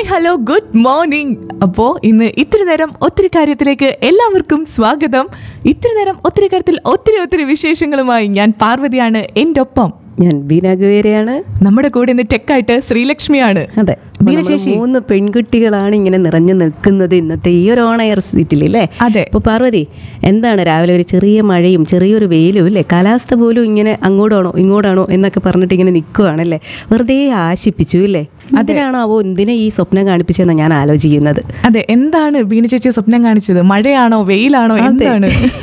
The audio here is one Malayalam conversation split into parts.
ഹലോ ഗുഡ് മോർണിംഗ് അപ്പോ ഇന്ന് ഇത്തിരി നേരം ഒത്തിരി കാര്യത്തിലേക്ക് എല്ലാവർക്കും സ്വാഗതം ഇത്തിരി നേരം ഒത്തിരി കാര്യത്തിൽ ഒത്തിരി ഒത്തിരി വിശേഷങ്ങളുമായി ഞാൻ പാർവതിയാണ് എൻ്റെ ഒപ്പം ഞാൻ ബീന ഗുവേരയാണ് നമ്മുടെ കൂടെ ഇന്ന് ടെക്കായിട്ട് ശ്രീലക്ഷ്മിയാണ് അതെ ബീന നമ്മള് ചേച്ചി. മൂന്ന് പെൺകുട്ടികളാണ് ഇങ്ങനെ നിറഞ്ഞു നിൽക്കുന്നത് ഇന്നത്തെ ഈ ഒരു ഓൺ എയർ സീറ്റിൽ അല്ലേ അതെ. അപ്പോൾ പാർവതി എന്താണ് രാവിലെ ഒരു ചെറിയ മഴയും ചെറിയൊരു വെയിലും ഇല്ലേ കാലാവസ്ഥ പോലും ഇങ്ങനെ അങ്ങോട്ടാണോ ഇങ്ങോട്ടാണോ എന്നൊക്കെ പറഞ്ഞിട്ട് ഇങ്ങനെ നിൽക്കുകയാണല്ലേ വെറുതെ ആശിപ്പിച്ചു ഇല്ലേ എന്തിനാണോ അവോ എന്തിനാ ഈ സ്വപ്നം കാണിപ്പിച്ചതെന്ന് ഞാൻ ആലോചിക്കുന്നത് അതെ എന്താണ് ബീന ചേച്ചി സ്വപ്നം കാണിച്ചത് മഴയാണോ വെയിലാണോ എന്താണ്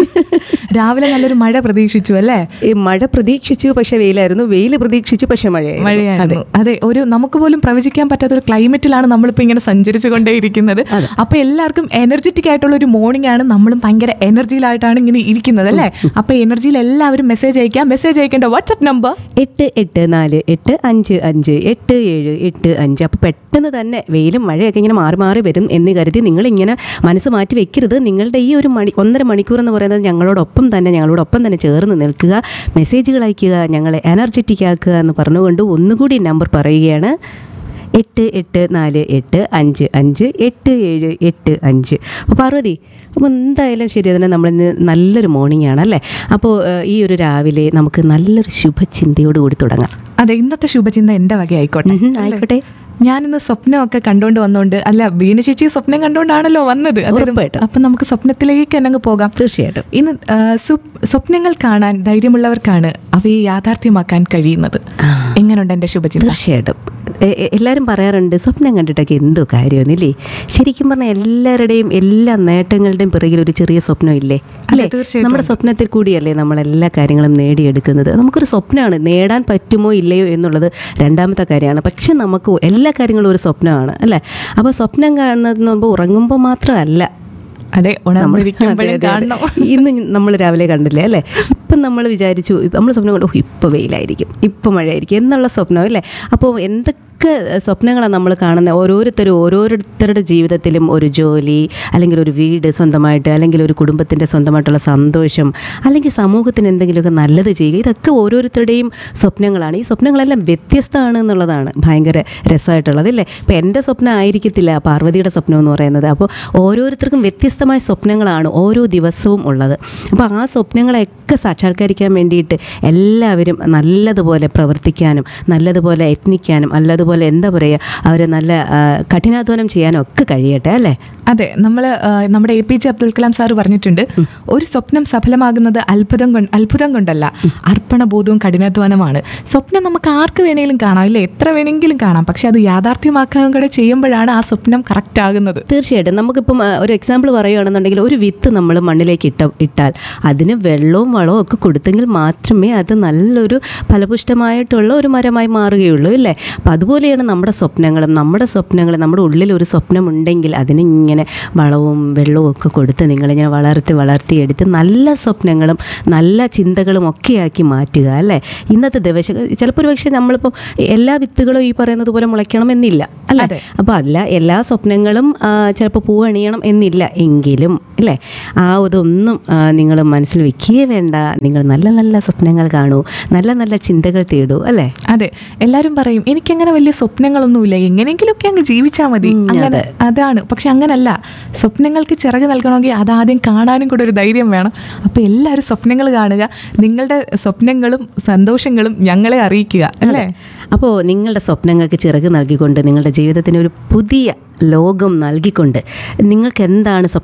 രാവിലെ നല്ലൊരു മഴ പ്രതീക്ഷിച്ചു അല്ലേ ഈ മഴ പ്രതീക്ഷിച്ചു പക്ഷെ വെയിലായിരുന്നു വെയിൽ പ്രതീക്ഷിച്ചു പക്ഷെ മഴയായിരുന്നു അതെ മഴയായിരുന്നു അതെ ഒരു നമുക്ക് പോലും പ്രവചിക്കാൻ പറ്റാത്ത ഒരു ക്ലൈമറ്റിലാണ് നമ്മളിപ്പോ ഇങ്ങനെ സഞ്ചരിച്ചു കൊണ്ടേയിരിക്കുന്നത് അപ്പൊ എല്ലാവർക്കും എനർജറ്റിക് ആയിട്ടുള്ള ഒരു മോർണിംഗ് ആണ് നമ്മളും ഭയങ്കര എനർജിയിലായിട്ടാണ് ഇങ്ങനെ ഇരിക്കുന്നത് അല്ലേ അപ്പൊ എനർജിയിൽ എല്ലാവരും മെസ്സേജ് അയക്കാം മെസ്സേജ് അയക്കേണ്ട വാട്സ്ആപ്പ് നമ്പർ എട്ട് എട്ട് നാല് എട്ട് അഞ്ച് അഞ്ച് എട്ട് ഏഴ് എട്ട് അഞ്ച് അപ്പോൾ പെട്ടെന്ന് തന്നെ വെയിലും മഴയൊക്കെ ഇങ്ങനെ മാറി മാറി വരും എന്ന് കരുതി നിങ്ങളിങ്ങനെ മനസ്സ് മാറ്റി വെക്കരുത് നിങ്ങളുടെ ഈ ഒരു മണി ഒന്നര മണിക്കൂർ എന്ന് പറയുന്നത് ഞങ്ങളോടൊപ്പം തന്നെ ഞങ്ങളോടൊപ്പം തന്നെ ചേർന്ന് നിൽക്കുക മെസ്സേജുകൾ അയക്കുക ഞങ്ങളെ എനർജറ്റിക് ആക്കുക എന്ന് പറഞ്ഞുകൊണ്ട് ഒന്നുകൂടി നമ്പർ പറയുകയാണ് എട്ട് എട്ട് നാല് എട്ട് അഞ്ച് അഞ്ച് എട്ട് ഏഴ് എട്ട് അഞ്ച് അപ്പോൾ പാർവതി അപ്പോൾ എന്തായാലും ശരി തന്നെ നമ്മളിന്ന് നല്ലൊരു മോർണിംഗ് ആണ് അല്ലേ അപ്പോൾ ഏഹ്, ഈ ഒരു രാവിലെ നമുക്ക് നല്ലൊരു ശുഭചിന്തയോട് കൂടി തുടങ്ങാം അതെ ഇന്നത്തെ ശുഭചിന്ത എന്റെ വക ആയിക്കോട്ടെ ഉം, ആയിക്കോട്ടെ ഞാനിന്ന് സ്വപ്നമൊക്കെ കണ്ടുകൊണ്ട് വന്നോണ്ട് അല്ല വീണ ചേച്ചി സ്വപ്നം കണ്ടുകൊണ്ടാണല്ലോ വന്നത് അതായത് ഉറപ്പായിട്ടും. അപ്പൊ നമുക്ക് സ്വപ്നത്തിലേക്ക് തന്നെ അങ്ങ് പോകാം തീർച്ചയായിട്ടും ഇന്ന് ആ, സ്വപ്- സ്വപ്നങ്ങൾ കാണാൻ ധൈര്യമുള്ളവർക്കാണ് അവയെ യാഥാർത്ഥ്യമാക്കാൻ കഴിയുന്നത് എങ്ങനെയുണ്ട് എന്റെ ശുഭചിന്ത തീർച്ചയായിട്ടും എ- എ- എല്ലാവരും പറയാറുണ്ട് സ്വപ്നം കണ്ടിട്ടൊക്കെ എന്തോ കാര്യമൊന്നുമില്ലേ ശരിക്കും പറഞ്ഞാൽ എല്ലാവരുടെയും എല്ലാ നേട്ടങ്ങളുടെയും പിറകിൽ ഒരു ചെറിയ സ്വപ്നം ഇല്ലേ അല്ലേ തീർച്ചയായിട്ടും നമ്മുടെ സ്വപ്നത്തിൽ കൂടിയല്ലേ നമ്മൾ എല്ലാ കാര്യങ്ങളും നേടിയെടുക്കുന്നത് നമുക്കൊരു സ്വപ്നമാണ് നേടാൻ പറ്റുമോ ഇല്ലയോ എന്നുള്ളത് രണ്ടാമത്തെ കാര്യമാണ് പക്ഷെ നമുക്ക് എല്ലാ കാര്യങ്ങളും ഒരു സ്വപ്നമാണ് അല്ലേ അപ്പോൾ സ്വപ്നം കാണുന്നത് നമ്മൾ ഉറങ്ങുമ്പോൾ മാത്രമല്ല അതെ നമ്മൾ- ഉണർന്നിരിക്കുമ്പോഴും അതെ, അതെ, അതെ. കാണണം ഇന്ന് നമ്മൾ രാവിലെ കണ്ടില്ലേ അല്ലേ ഇപ്പം നമ്മൾ വിചാരിച്ചു നമ്മൾ സ്വപ്നം കണ്ടു "ഓ, ഇപ്പം വെയിലായിരിക്കും ഇപ്പം മഴയായിരിക്കും എന്നുള്ള സ്വപ്നം അല്ലേ അപ്പോൾ എന്തൊക്കെ സ്വപ്നങ്ങളാണ് നമ്മൾ കാണുന്നത് ഓരോരുത്തരും ഓരോരുത്തരുടെ ജീവിതത്തിലും ഒരു ജോലി അല്ലെങ്കിൽ ഒരു വീട് സ്വന്തമായിട്ട് അല്ലെങ്കിൽ ഒരു കുടുംബത്തിൻ്റെ സ്വന്തമായിട്ടുള്ള സന്തോഷം അല്ലെങ്കിൽ സമൂഹത്തിന് എന്തെങ്കിലുമൊക്കെ നല്ലത് ചെയ്യുക ഇതൊക്കെ ഓരോരുത്തരുടെയും സ്വപ്നങ്ങളാണ് ഈ സ്വപ്നങ്ങളെല്ലാം വ്യത്യസ്തമാണ് എന്നുള്ളതാണ് ഭയങ്കര രസമായിട്ടുള്ളത് അല്ലേ ഇപ്പം എൻ്റെ സ്വപ്നം ആയിരിക്കത്തില്ല പാർവതിയുടെ സ്വപ്നം എന്ന് പറയുന്നത് അപ്പോൾ ഓരോരുത്തർക്കും വ്യത്യസ്തമായ സ്വപ്നങ്ങളാണ് ഓരോ ദിവസവും ഉള്ളത് അപ്പോൾ ആ സ്വപ്നങ്ങളെയൊക്കെ സാക്ഷാത്കരിക്കാൻ വേണ്ടിയിട്ട് എല്ലാവരും നല്ലതുപോലെ പ്രവർത്തിക്കാനും നല്ലതുപോലെ യത്നിക്കാനും നല്ലതുപോലെ എന്താ പറയുക അവർ നല്ല ആ, കഠിനാധ്വാനം ചെയ്യാനും ഒക്കെ കഴിയട്ടെ അല്ലേ അതെ നമ്മൾ നമ്മുടെ A P J Abdul Kalam sir പറഞ്ഞിട്ടുണ്ട് ഒരു സ്വപ്നം സഫലമാകുന്നത് അത്ഭുതം കൊണ്ട് അത്ഭുതം കൊണ്ടല്ല അർപ്പണബോധവും കഠിനാധ്വാനമാണ് സ്വപ്നം നമുക്ക് ആർക്ക് വേണമെങ്കിലും കാണാം ഇല്ലേ എത്ര വേണമെങ്കിലും കാണാം പക്ഷെ അത് യാഥാർത്ഥ്യമാക്കാൻ കൂടെ ചെയ്യുമ്പോഴാണ് ആ സ്വപ്നം കറക്റ്റ് ആകുന്നത് തീർച്ചയായിട്ടും നമുക്കിപ്പം ആ, ഒരു എക്സാമ്പിൾ പറയുകയാണെന്നുണ്ടെങ്കിൽ ഒരു വിത്ത് നമ്മൾ മണ്ണിലേക്ക് ഇട്ട ഇട്ടാൽ അതിന് വെള്ളവും വളവും ഒക്കെ കൊടുത്തെങ്കിൽ മാത്രമേ അത് നല്ലൊരു ഫലപുഷ്ടമായിട്ടുള്ള ഒരു മരമായി മാറുകയുള്ളൂ ഇല്ലേ അപ്പം അതുപോലെയാണ് നമ്മുടെ സ്വപ്നങ്ങളും നമ്മുടെ സ്വപ്നങ്ങൾ നമ്മുടെ ഉള്ളിൽ ഒരു സ്വപ്നമുണ്ടെങ്കിൽ അതിന് ഇങ്ങനെ വളവും വെള്ളവും ഒക്കെ കൊടുത്ത് നിങ്ങളിങ്ങനെ വളർത്തി വളർത്തിയെടുത്ത് നല്ല സ്വപ്നങ്ങളും നല്ല ചിന്തകളും ഒക്കെയാക്കി മാറ്റുക അല്ലേ ഇന്നത്തെ ദിവസം ചിലപ്പോൾ ഒരു പക്ഷേ നമ്മളിപ്പം എല്ലാ വിത്തുകളും ഈ പറയുന്നത് പോലെ മുളയ്ക്കണമെന്നില്ല അല്ലേ അതെ. അപ്പോൾ അല്ല എല്ലാ സ്വപ്നങ്ങളും ചിലപ്പോൾ പൂവണിയണം എന്നില്ല എങ്കിലും അല്ലേ ആ ഇതൊന്നും നിങ്ങൾ മനസ്സിൽ വെക്കുകയേ വേണ്ട നിങ്ങൾ നല്ല നല്ല സ്വപ്നങ്ങൾ കാണൂ നല്ല നല്ല ചിന്തകൾ തേടൂ അല്ലേ അതെ എല്ലാരും പറയും എനിക്കങ്ങനെ വലിയ സ്വപ്നങ്ങളൊന്നുമില്ല എങ്ങനെയെങ്കിലുമൊക്കെ അങ്ങ് ജീവിച്ചാൽ മതി ഉം, അങ്ങനെ അതാണ് പക്ഷെ അങ്ങനല്ല സ്വപ്നങ്ങൾക്ക് ചിറക് നൽകണമെങ്കിൽ അതാദ്യം കാണാനും കൂടെ ഒരു ധൈര്യം വേണം അപ്പൊ എല്ലാവരും സ്വപ്നങ്ങൾ കാണുക നിങ്ങളുടെ സ്വപ്നങ്ങളും സന്തോഷങ്ങളും ഞങ്ങളെ അറിയിക്കുക അല്ലേ അപ്പോൾ നിങ്ങളുടെ സ്വപ്നങ്ങൾക്ക് ചിറക് നൽകിക്കൊണ്ട് നിങ്ങളുടെ ജീവിതത്തിന് ഒരു പുതിയ ലോകം നൽകിക്കൊണ്ട് നിങ്ങൾക്ക് എന്താണ് സ്വപ്നം